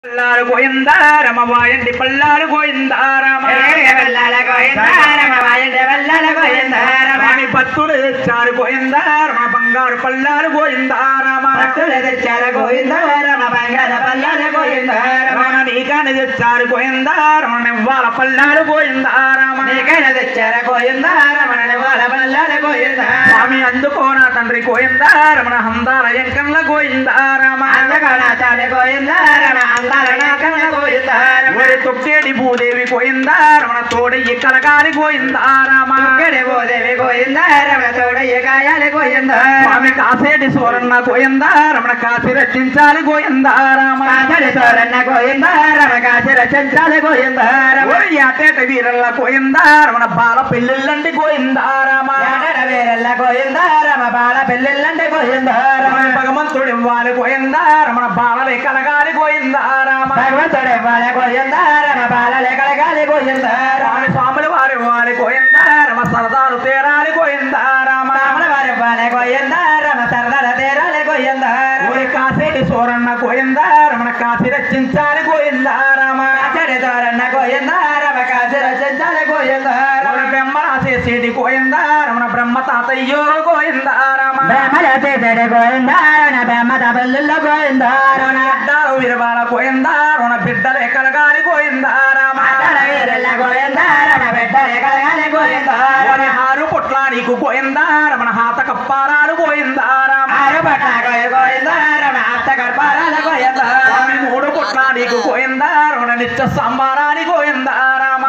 పల్లారు గోయిందా రమ వాయండి పల్లారు గోయిందా రమ స్వామి భక్తులు తెచ్చారు గోయిందా రమ బంగారు పల్లారు గోయిందా రమ రమ నీకాని తెచ్చారు గోయిందా రమ నివ్వాల పల్లారు గోయిందా రమ స్వామి అందుకోన తండ్రి గోయిందా రమణ హందాల ఎంకన్ల గోయిందా రమ ఒరి తొక్కేడి భూదేవి గోయిందా రమణ తోడయ్యి కలగాలి గోయిందా రమ స్వామి కాసేటి సోరన్న గోయిందా రమణ కాసి రచించాలి గోయిందా రమ ఒరి యాతేట వీరల్ల గోయిందా రమణ బాల పెళ్ళిళ్ళండి గోయిందా రమ రమణ భగవంతుడు ఇవ్వాలి గోయిందా రమణ బాలలే కలగాలి గోయిందా రమ స్వామి స్వాములు వారి వారి గోయిందా రమ సరదాలు తేరాలి గోయిందా రమ ఒరి కాసేటి సోరన్న గోయిందా రమణ కాసి రచించాలి గోయిందా రమ ఒరి బ్రహ్మ రాసేసేటి గోయిందా రమణ బ్రహ్మ తాతయ్యో గోయిందా రమ బిడ్డలు విరవాల గోయిందా రమణ బిడ్డలే కలగాలి గోయిందా రమ ఒరి హారు పొట్ల నీకు గోయిందా రమణ హాత కప్పారాలు గోయిందా రమ స్వామి మూడు పొట్ల నీకు గోయిందా రమణ నిత్య సంబారాని గోయిందా రమ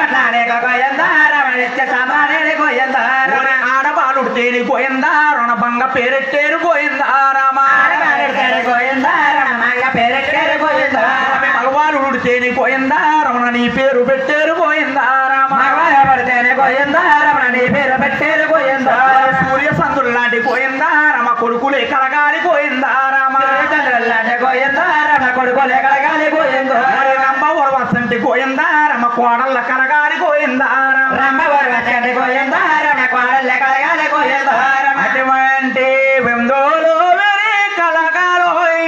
ఒరి ఆడబాలుడు తేని గోయిందా రమణ బంగ పేరెట్టేరు గోయిందా రమ స్వామి మగవాలుడు తేని గోయిందా రమణ నీ పేరు పెట్టేరు గోయిందా రమ సూర్య సందులు లాంటి గోయిందా రమ కొడుకులే కలగాలి గోయిందా రమ కొడుకోలే కలగాలి పోయిందో మరి రమ్మ వరవసంటి గోయిందా రమ కోడళ్ళ కలగాలి గోయిందా రమ రమ్మ వరవచ్చండి పోయిందో రమ కోడలే కలగాలి పోయిందో రమ అటువంటి వెందోలు వెరి కలగాలోయ్.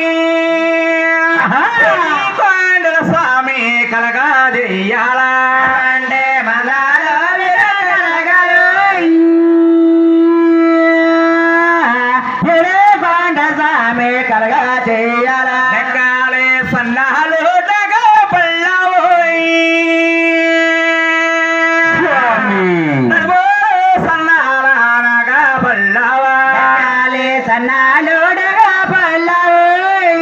కొండల స్వామి కలగా చెయ్యాలా అంటే మందాలో విరకలగలు. ఎరే కొండ స్వామి కలగా చేయాలా నెక్కాలే సన్నాలు డగా పళ్ళావోయ్. నడువో సన్నాల అనగా పళ్ళావా. కాలి సన్నాలుడగా పల్లవి.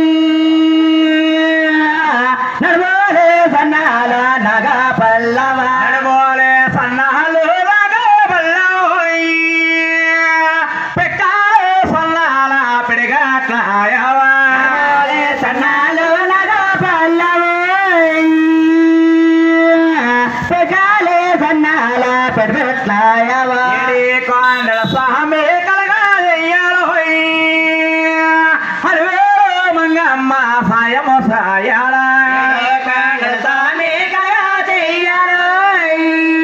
నడుమోలే సన్నాల నగా పల్లవ నడువోలే సన్నాలు డగా పళ్ళావోయ్. పెక్కాలే సన్నాల పిడిగట్లాయవా. నడుమోలే సన్నాలు నగా పల్లవి. పెగాలే సన్నాల పెడబెట్లాయవా ఏడి కొండల స్వామి కలగా చెయ్యాలోయ్. హరివేలో మంగమ్మ సాయము సాయాలా స్వామి కయా చెయ్యాలోయ్.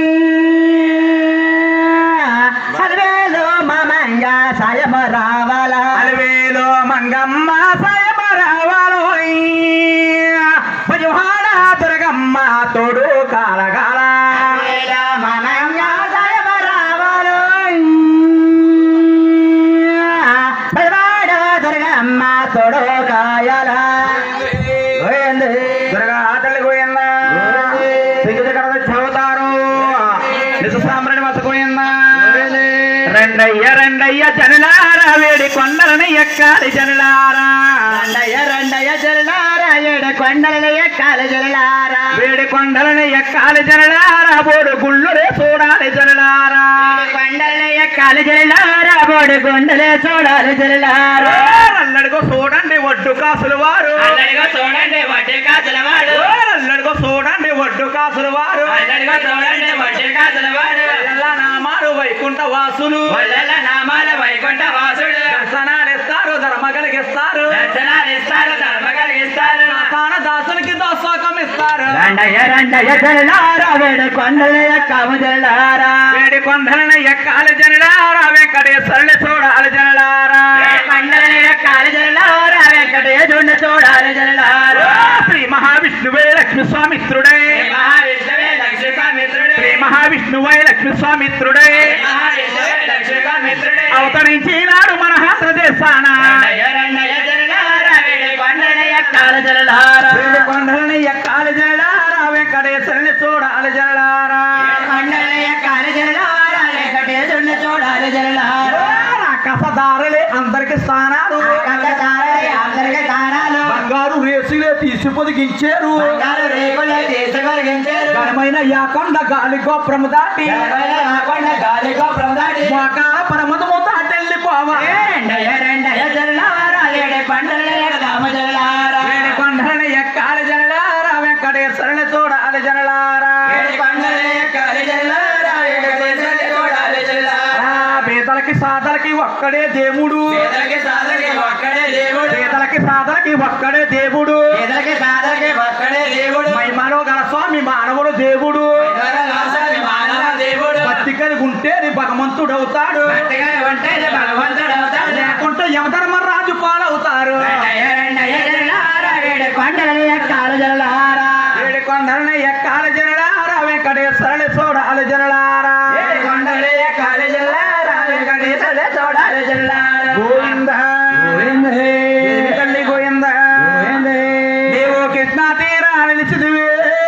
హరివేలు మామయ్య సాయము రావాలా అలవేలో మంగమ్మ సాయమరావాలోయ్. భజవాడ దుర్గమ్మ తోడు కాలగాల హరివేలు మామయ్య సాయము రావాలోయ్. బలవాడ దుర్గమ్మ తోడు కాయాలా గోవిందే. దుర్గా తల్లి గోయన్న దిగుద కడద చదువుతారు నిజ సామ్రాణి వస గోయన్న రెండయ్య రెండయ్య జనులారా వేడి కొండలని ఎక్కాలి జనులారా రండయ్య రండయ్య జల్లారా ఏడ కొండల ఎక్కాలి జల్లారా వేడి కొండలని ఎక్కాలి జనులారా బోడు గుళ్ళులే చూడాలి జనులారా కొండల ఎక్కాలి జల్లారా బోడు గుండెలే చూడాలి జల్లారా అల్లడిగో చూడండి ఒడ్డు కాసులు వారు అల్లడిగో చూడండి వడ్డీ కాసుల వాడు అల్లడిగో చూడండి ఒడ్డు కాసులు వారు అల్లడిగో చూడండి వడ్డీ కాసుల వాడు ఎల్ల నామాలు వైకుంఠ వాసులు వల్లెల నామాల వైకుంఠ వాసుడు దర్శనాలు ఇస్తారు ధర్మ కలిగిస్తారు దర్శనాలు ఇస్తారు ధర్మ కలిగిస్తారు తాన దాసునికి దోసకం ఇస్తారు రండయ్య రండయ్య జల్లారా వేడు కొండల ఎక్కాము జల్లారా వేడి కొండలని ఎక్కాలి జనులారా వెంకటేశ్వరుని చూడాలి జనులారా కొండల ఎక్కాలి జల్లారా వెంకటేశుడిని చూడాలి జల్లారా శ్రీ మహావిష్ణువే లక్ష్మి స్వామిత్రుడే మహావిష్ణువే లక్ష్మీ స్వామిత్రుడే శ్రీ మహావిష్ణువే లక్ష్మి స్వామిత్రుడే మహావిష్ణువే లక్ష్మీ స్వామిత్రుడే అవతరించినాడు మన ఆంధ్రదేశాన రండయ్య రండయ్య జలలారా వేడి కొండలయ్య కాల జలలారా కొండలని ఎక్కాలి జలారా వెంకటేశ్వరుని చూడాలి జలారా కొండలయ్య కాల జలలారా వెంకటేశ్వరుని చూడాలి జలలారా కసదారులే అందరికి స్థానాలు కందకారయ్య అందరికీ దానాలు బంగారు రేసులే తీసి పొదిగించారు బంగారు రేకులే తీసి కలిగించారు ఘనమైన యాకొండ గాలి గోపురము దాటి జలమైన కాకుండా గాలి గోపురం దాటి మోకాల పరమతము దాటెళ్ళిపోవా రెండయ్య రెండయ్య జలలారా ఏడే పండలయ్య రామ జలలారా వేడి కొండలని ఎక్కాలి జలారా వెంకటేశ్వరుని చూడాలి జలారా ఏడు కొండలయ్య కాల జలలారా వెంకటేశ్వరుని చూడాలి జలలారా పేదలకి సాధలకి ఒక్కడే దేవుడు పేదలకి సాధనకి ఒక్కడే దేవుడు పేదలకి సాధలకి ఒక్కడే దేవుడు పేదలకి సాధనకి ఒక్కడే దేవుడు మహిమలో గల స్వామి మానవుడు దేవుడు రాసామి మానవ దేవుడు భక్తి కలిగి ఉంటేది భగవంతుడవుతాడు భక్తిగా ఉంటేనే భగవంతుడు అవుతాడు లేకుంటే యమధర్మరాజు పాలవుతారు రెండయ్య రెండయ్య జలలారా ఏడు కొండలని ఎక్కాలు జలలారా ఏడు కొండలని ఎక్కాలి జనలారా వెంకటేశ్వరుని చూడాలి జనలారా ఏడు కొండలని ఎక్కాలు జలలారా వెంకటేశ్వరుని చూడాలి జలలారా గోవింద దేవి తల్లి గోవింద దేవో కృష్ణ తీరా నిలిచిదివే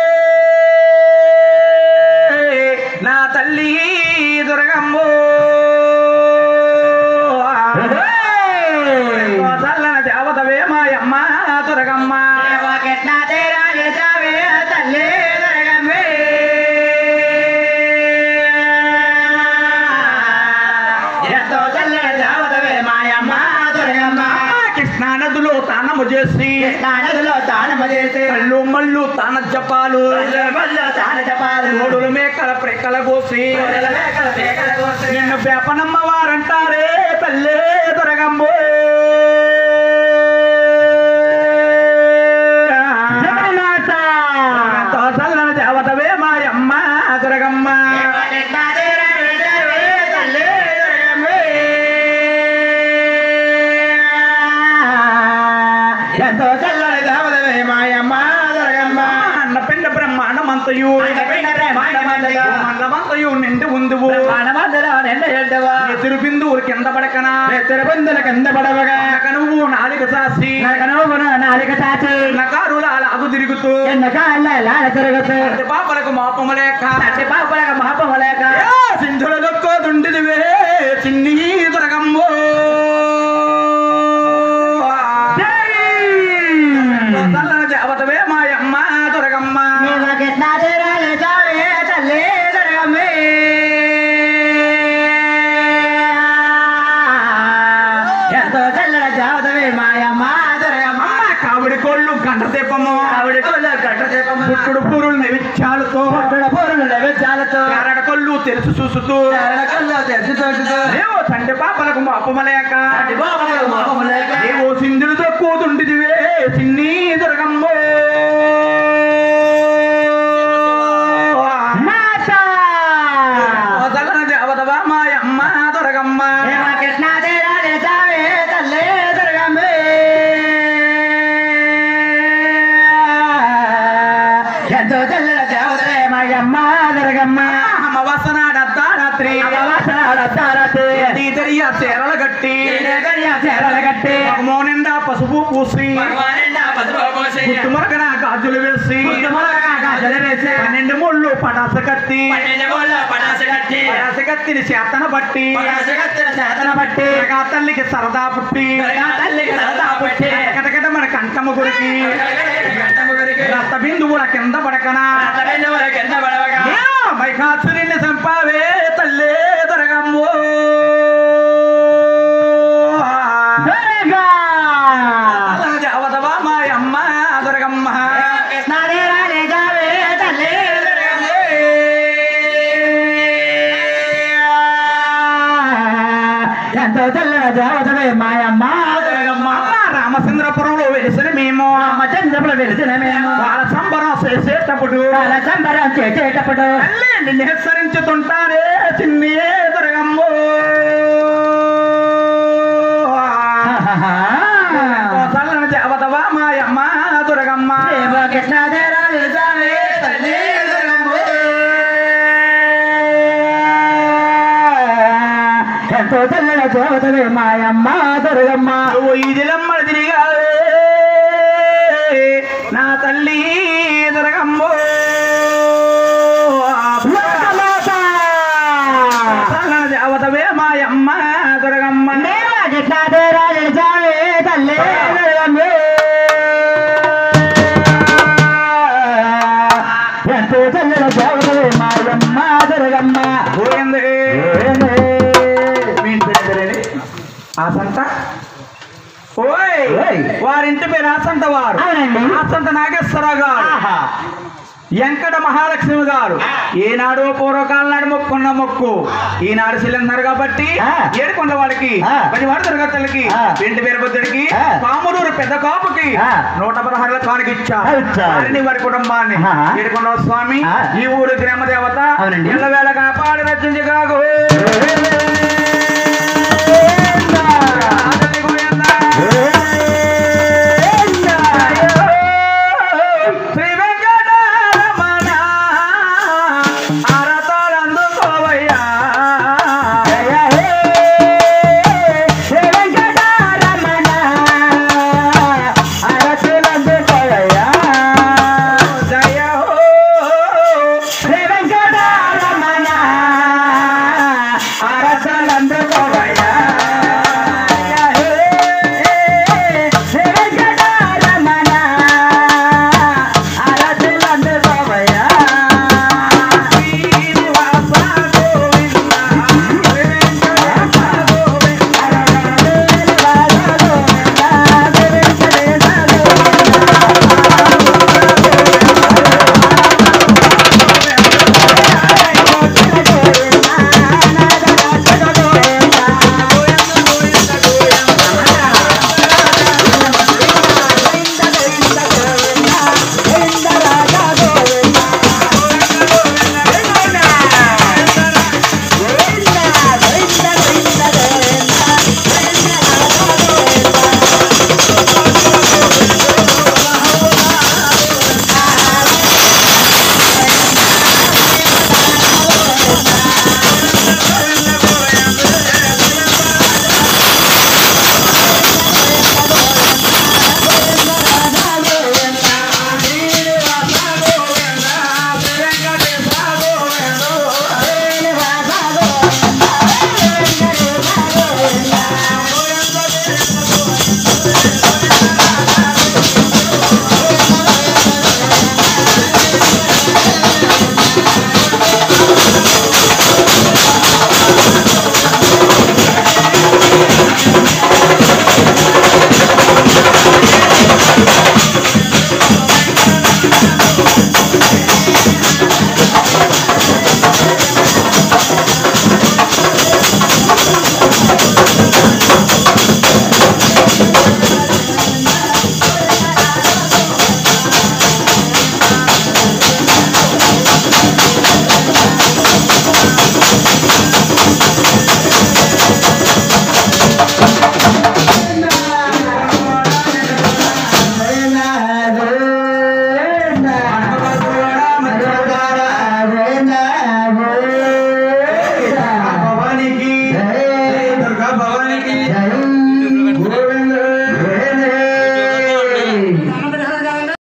నా తల్లి దుర్గమ్మో చల్లన దేవతవే మాయమ్మ దుర్గమ్మ కృష్ణ తీరా నిలిచావే తల్లి దుర్గమ్మే. ఎంతో చల్లని దేవతవే మాయమ్మ దుర్గమ్మ. కృష్ణా నదిలో తానము చేసి కృష్ణా నదిలో దానము చేసి కళ్ళు మళ్ళు తాన జపాలు వల్లో తాన జపాలు మూడుల మేకల ప్రేకల కోసి గొర్రెల మేకల పేకల కోసి నిన్ను బేపనమ్మ వారంటారే తల్లే దొరగమ్మో ఎంతో చల్లని దేవతవే మాయమ్మ దుర్గమ్మ కృష్ణా తీరా నిలిచావే తల్లి దుర్గమ్మే. ఎంతో చల్లని దేవతవే మాయమ్మ దుర్గమ్మ అన్నపిండ బ్రహ్మాండమంతయు అన్నపిండ బ్రహ్మాండమంతయు మండమంతయు నిండి ఉందువు బ్రహ్మాండమందులో నిండి ఎండువా. ఎదురు బిందువులు కింద పడకనా తిరుపందుల కింద పడవగా నక నువ్వు నాలుక సాసి నగనవున నాలుక చాచి నకారుల అగు తిరుగుతూ ఎన్నకాళ్ళ లాల తిరుగుతూ అతి పాపలకు మాపము లేక తట్టి పాపలక మహాపము లేక సింధుల దొక్కోదుండిదివే చిన్ని దొరగమ్మో చల్లన దేవతవే మాయమ్మ దొరగమ్మ కృష్ణా తీరాలి చావే తల్లి దుర్గమ్మే. ఎంతో చల్లన జావతవే మాయమ్మ దుర్గమ్మ అమ్మ కావిడి కోళ్ళు గంట దీపము ఆవిడ కొల్ల గడ్డ దీపము పుట్టుడు పూరులు నైవిత్యాలతో పుట్టుడ పూరులు నైవేద్యాలతో ఎరడ కొళ్ళు తెలుసు చూసుతూ ఎరడ కొల్ల తెచ్చి తోచుతూ ఏవో తండ్రి పాపలకు మాపము లేక అటు బాబులకు మోహము లేక ఏవో సింధులు దొక్కోదుండిదివే చిన్ని దొరగమ్మో మాతా ఓ చల్లన దేవతవా మాయమ్మ దొరగమ్మ దేవ కృష్ణ తీరాలి చావే తల్లి దుర్గమ్మే. ఎంతో చల్లన దేవతలే మాయమ్మ దుర్గమ్మ అమావాస నాడద్దారాత్రి అమావాసన అర్ధరాత్రి. తీతరియ చీరల గట్టి ఈడగడియ చీరలు కట్టి మగమో నిండా పసుపు పూసి భగవానుండా పసుపు పూసి, గుట్టుమరకన గాజులు వేసి ముద్దుములగా గాజులు వేసి, పన్నెండు ముళ్ళు పటాస కత్తి పన్నెండు మూల పటాసు కట్టి, పటాస కత్తిని చేతన బట్టి పటాసు కత్తిన చేతన పట్టి, దుర్గా తల్లికి సరదా పుట్టి దుర్గా తల్లికి సరదా పుట్టి, కటకట మన కంఠము గురికి గంటము కొరికి, రక్త బిందువుల కింద పడకన రథబిందువుల కింద పడవగా, మైకాసురిని చంపావే తల్లే దొరగమ్మో దుర్గా! అవదవా మాయమ్మ దొరగమ్మ కృష్ణాదేరాలే జావే తల్లి దుర్గమ్మే. ఎంతో చల్లన దేవతవే మాయమ్మ దుర్గమ్మ అమ్మ రామచంద్రపురంలో వెలిసిన మేము రామచంద్రపులు వెలిసిన మేము వాళ్ళ సంబరం చేసేటప్పుడు కాల సంబరం చేసేటప్పుడు తల్లి నిన్ను హెచ్చరించుతుంటారే చిన్ని దొరగమ్మో చల్లని దేవతవా మాయమ్మ దుర్గమ్మ దేవ కృష్ణాదేర తల్లి దుర్గమ్మో లోకమాత. చల్లన దేవతవే మాయమ్మ దుర్గమ్మ దేవాది సాధురాజు స్వామి తల్లి దుర్గమ్మే. ఎంతో చల్లని దేవతవే మాయమ్మ దుర్గమ్మ పోయింది ఏంది? మీ ఇంటి పేరు పేరేంటి? ఆసంత ఓయ్ ఓయ్. వారింటి పేరు ఆసంత వారు అవునండి. ఆసంత నాగేశ్వరరావు గారు ఆహా. వెంకట మహాలక్ష్మి గారు ఈనాడు పూర్వకాలం నాడు మొక్కున్న మొక్కు ఈనాడు సిలిండర్ కాబట్టి ఆ. ఏడుకొండ వాడికి ఆ. పదివాడు దుర్గత్తలకి ఆ. ఇంటి పేరు బుద్ధుడికి ఆ. పాములూరు పెద్ద కాపుకి ఆ. నూట పదహారుల కానుక ఇచ్చారు ఇచ్చారు. వారిని వారి కుటుంబాన్ని ఆహా. ఏడుకొండ స్వామి ఆ. ఈ ఊరు గ్రామ దేవత అవునండి. ఇళ్ళ వేళ కాపాడి రచించి కాకు ఏంది?